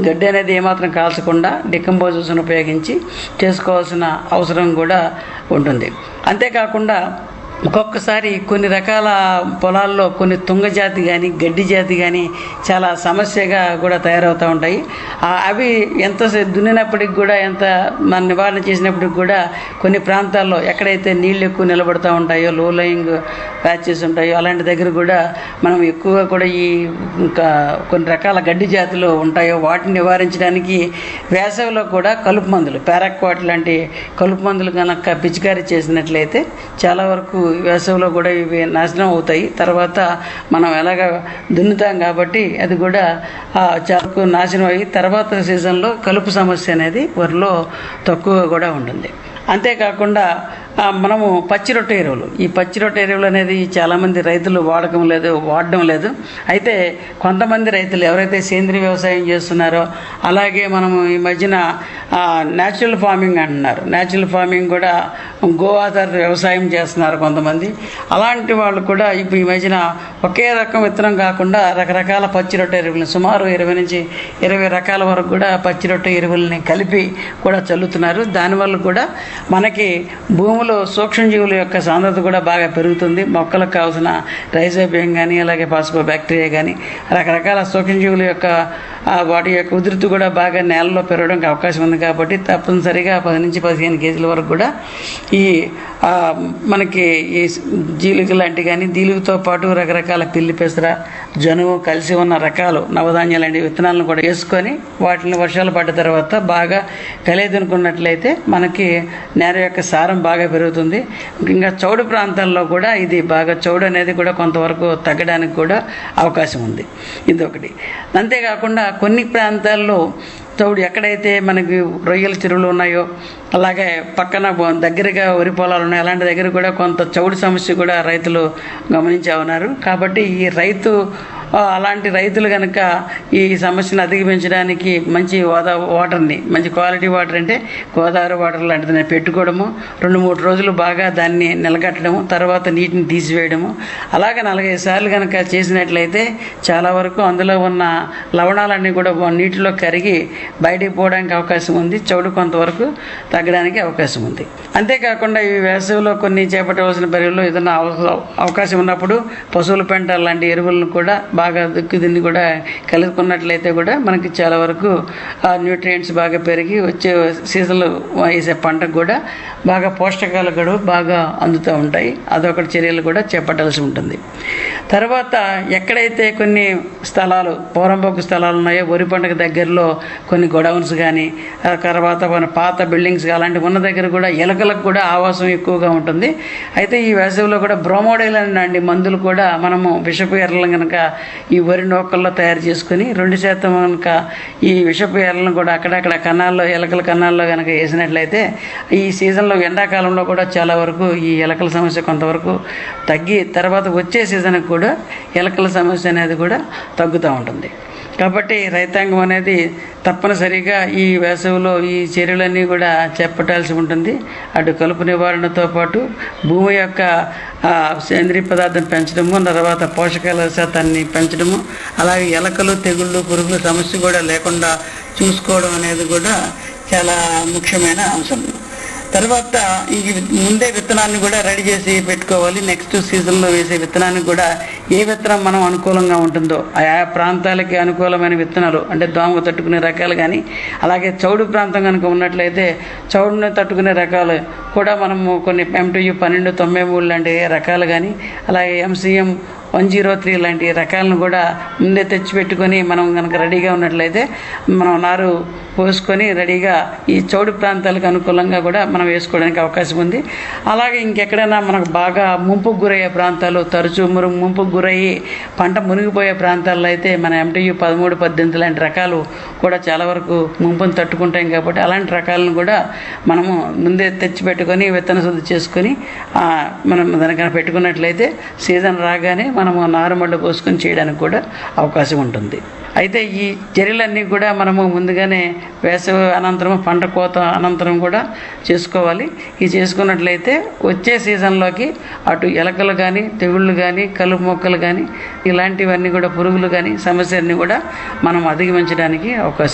గడ్డి అనేది ఏమాత్రం కాల్చకుండా డికంపోజర్స్ని ఉపయోగించి చేసుకోవాల్సిన అవసరం కూడా ఉంటుంది అంతేకాకుండా ఒక్కొక్కసారి కొన్ని రకాల పొలాల్లో కొన్ని తుంగ జాతి కానీ గడ్డి జాతి కానీ చాలా సమస్యగా కూడా తయారవుతూ ఉంటాయి ఆ అవి ఎంత దున్నినప్పటికి కూడా ఎంత మన నివారణ చేసినప్పటికి కూడా కొన్ని ప్రాంతాల్లో ఎక్కడైతే నీళ్ళు ఎక్కువ నిలబడుతూ ఉంటాయో లో లయింగ్ ప్యాచెస్ ఉంటాయో అలాంటి దగ్గర కూడా మనం ఎక్కువగా కూడా ఈ ఇంకా కొన్ని రకాల గడ్డి జాతులు ఉంటాయో వాటిని నివారించడానికి వేసవిలో కూడా కలుపు మందులు పారాక్వాట్ లాంటి కలుపు మందులు కనుక పిచికారీ చేసినట్లయితే చాలా వరకు వేసవిలో కూడా ఇవి నాశనం అవుతాయి తర్వాత మనం ఎలాగ దున్నుతాం కాబట్టి అది కూడా ఆ, చాలా వరకు నాశనం అయ్యి తర్వాత సీజన్లో కలుపు సమస్య అనేది వరిలో తక్కువగా కూడా ఉంటుంది అంతేకాకుండా ఆ, మనము పచ్చి రొట్టె ఎరువులు ఈ పచ్చి రొట్టె ఎరువులు అనేది చాలామంది రైతులు వాడకం లేదు వాడడం లేదు అయితే కొంతమంది రైతులు ఎవరైతే సేంద్రీయ వ్యవసాయం చేస్తున్నారో అలాగే మనము ఈ మధ్యన న్యాచురల్ ఫార్మింగ్ అంటున్నారు న్యాచురల్ ఫార్మింగ్ కూడా గో ఆధార వ్యవసాయం చేస్తున్నారు కొంతమంది అలాంటి వాళ్ళు కూడా ఇప్పుడు ఈ మధ్యన ఒకే రకం విత్తనం కాకుండా రకరకాల పచ్చి రొట్టె ఎరువులు సుమారు ఇరవై నుంచి ఇరవై రకాల వరకు కూడా పచ్చి రొట్టె ఎరువుల్ని కలిపి కూడా చల్లుతున్నారు దానివల్ల కూడా మనకి భూమిలో సూక్ష్మజీవుల యొక్క సాంద్రత కూడా బాగా పెరుగుతుంది మొక్కలకు కావాల్సిన రైజోబియం కానీ అలాగే పాస్పో బ్యాక్టీరియా కానీ రకరకాల సూక్ష్మజీవుల యొక్క ఆ, వాటి యొక్క ఉధృతి కూడా బాగా నేలలో పెరగడానికి అవకాశం ఉంది కాబట్టి తప్పనిసరిగా పది నుంచి పదిహేను కేజీల వరకు కూడా ఈ ఆ, మనకి ఈ జీలుగు లాంటి కానీ దీలుగుతో పాటు రకరకాల పిల్లి పెసర జనుము కలిసి ఉన్న రకాలు నవధాన్యాలు లాంటి విత్తనాలను కూడా వేసుకొని వాటిని వర్షాలు పడ్డ తర్వాత బాగా కలియదునుకున్నట్లయితే మనకి నేల యొక్క సారం బాగా పెరుగుతుంది ఇంకా చౌడు ప్రాంతాల్లో కూడా ఇది బాగా చౌడు అనేది కూడా కొంతవరకు తగ్గడానికి కూడా అవకాశం ఉంది ఇది ఒకటి అంతేకాకుండా కొన్ని ప్రాంతాల్లో చౌడు ఎక్కడైతే మనకి రొయ్యల చెరువులు ఉన్నాయో అలాగే పక్కన బ- దగ్గరగా వరి పొలాలు ఉన్నాయి అలాంటి దగ్గర కూడా కొంత చౌడు సమస్య కూడా రైతులు గమనించే ఉన్నారు కాబట్టి ఈ రైతు ఆ, అలాంటి రైతులు కనుక ఈ సమస్యను అధిగమించడానికి మంచి వాదా వాటర్ని మంచి క్వాలిటీ వాటర్ అంటే గోదావరి వాటర్ లాంటిది పెట్టుకోవడము రెండు మూడు రోజులు బాగా దాన్ని నిలగట్టడము తర్వాత నీటిని తీసివేయడము అలాగే నాలుగైదు సార్లు కనుక చేసినట్లయితే చాలా వరకు అందులో ఉన్న లవణాలన్నీ కూడా నీటిలో కరిగి బయటికి పోవడానికి అవకాశం ఉంది చౌడు కొంతవరకు తగ్గడానికి అవకాశం ఉంది అంతేకాకుండా ఈ వేసవిలో కొన్ని చేపట్టవలసిన పరుగుల్లో ఏదైనా అవ- అవకాశం ఉన్నప్పుడు పశువుల పెంట లాంటి ఎరువులను కూడా బాగా దుక్కి దీన్ని కూడా కలుపుకున్నట్లయితే కూడా మనకి చాలా వరకు ఆ న్యూట్రియంట్స్ బాగా పెరిగి వచ్చే సీజన్లో వేసే పంటకు కూడా బాగా పోషకాలు కూడా బాగా అందుతూ ఉంటాయి అదొకటి చర్యలు కూడా చేపట్టాల్సి ఉంటుంది తర్వాత ఎక్కడైతే కొన్ని స్థలాలు పౌరంపోకు స్థలాలు ఉన్నాయో వరి పంటకు దగ్గరలో కొన్ని గొడౌన్స్ కానీ ఆ తర్వాత మన పాత బిల్డింగ్స్ అలాంటివి ఉన్న దగ్గర కూడా ఎలకలకు కూడా ఆవాసం ఎక్కువగా ఉంటుంది అయితే ఈ వేసవిలో కూడా బ్రోమోడైల్ అండి మందులు కూడా మనము విషపు ఎర్రలను కనుక ఈ వరి నూకల్లో తయారు చేసుకుని రెండు శాతం కనుక ఈ విషపు ఎర్రలను కూడా అక్కడక్కడ కన్నాల్లో ఎలకల కన్నాల్లో కనుక వేసినట్లయితే ఈ సీజన్లో ఎండాకాలంలో కూడా చాలా వరకు ఈ ఎలకల సమస్య కొంతవరకు తగ్గి తర్వాత వచ్చే సీజన్కి కూడా ఎలకల సమస్య అనేది కూడా తగ్గుతూ ఉంటుంది కాబట్టి రైతాంగం అనేది తప్పనిసరిగా ఈ వేసవిలో ఈ చర్యలన్నీ కూడా చేపట్టాల్సి ఉంటుంది అటు కలుపు నివారణతో పాటు భూమి యొక్క ఆ, సేంద్రీయ పదార్థం పెంచడము తర్వాత పోషకాల శాతాన్ని పెంచడము అలాగే ఎలకలు తెగుళ్ళు పురుగుల సమస్య కూడా లేకుండా చూసుకోవడం అనేది కూడా చాలా ముఖ్యమైన అంశం తర్వాత ఈ ముందే విత్తనాన్ని కూడా రెడీ చేసి పెట్టుకోవాలి నెక్స్ట్ సీజన్లో వేసే విత్తనానికి కూడా ఏ విత్తనం మనం అనుకూలంగా ఉంటుందో ఆయా ప్రాంతాలకి అనుకూలమైన విత్తనాలు అంటే దోమ తట్టుకునే రకాలు కానీ అలాగే చౌడు ప్రాంతం కనుక ఉన్నట్లయితే చౌడుని తట్టుకునే రకాలు కూడా మనము కొన్ని ఎంటీయు పన్నెండు తొంభై మూడు లాంటి రకాలు కానీ అలాగే ఎంసీఎం వన్ జీరో త్రీ లాంటి రకాలను కూడా ముందే తెచ్చిపెట్టుకొని మనం కనుక రెడీగా ఉన్నట్లయితే మనం నారు పోసుకొని రెడీగా ఈ చౌడు ప్రాంతాలకు అనుకూలంగా కూడా మనం వేసుకోవడానికి అవకాశం ఉంది అలాగే ఇంకెక్కడైనా మనకు బాగా ముంపుకు గురయ్యే ప్రాంతాలు తరచూ మురు ముంపుకు గురయ్యి పంట మునిగిపోయే ప్రాంతాల్లో అయితే మన ఎంటీయు పదమూడు పద్దెనిమిది లాంటి రకాలు కూడా చాలా వరకు ముంపును తట్టుకుంటాం కాబట్టి అలాంటి రకాలను కూడా మనము ముందే తెచ్చిపెట్టుకొని విత్తన శుద్ధి చేసుకొని ఆ, మనం దానికన్నా పెట్టుకున్నట్లయితే సీజన్ రాగానే మనము నారుమళ్ళు పోసుకొని చేయడానికి కూడా అవకాశం ఉంటుంది అయితే ఈ చర్యలన్నీ కూడా మనము ముందుగానే వేసవి అనంతరం పంట కోత అనంతరం కూడా చేసుకోవాలి ఇది చేసుకున్నట్లయితే వచ్చే సీజన్లోకి అటు ఎలకలు కానీ తెగుళ్ళు కానీ కలుపు మొక్కలు కానీ ఇలాంటివన్నీ కూడా పురుగులు కానీ సమస్యలన్నీ కూడా మనం అధిగమించడానికి అవకాశం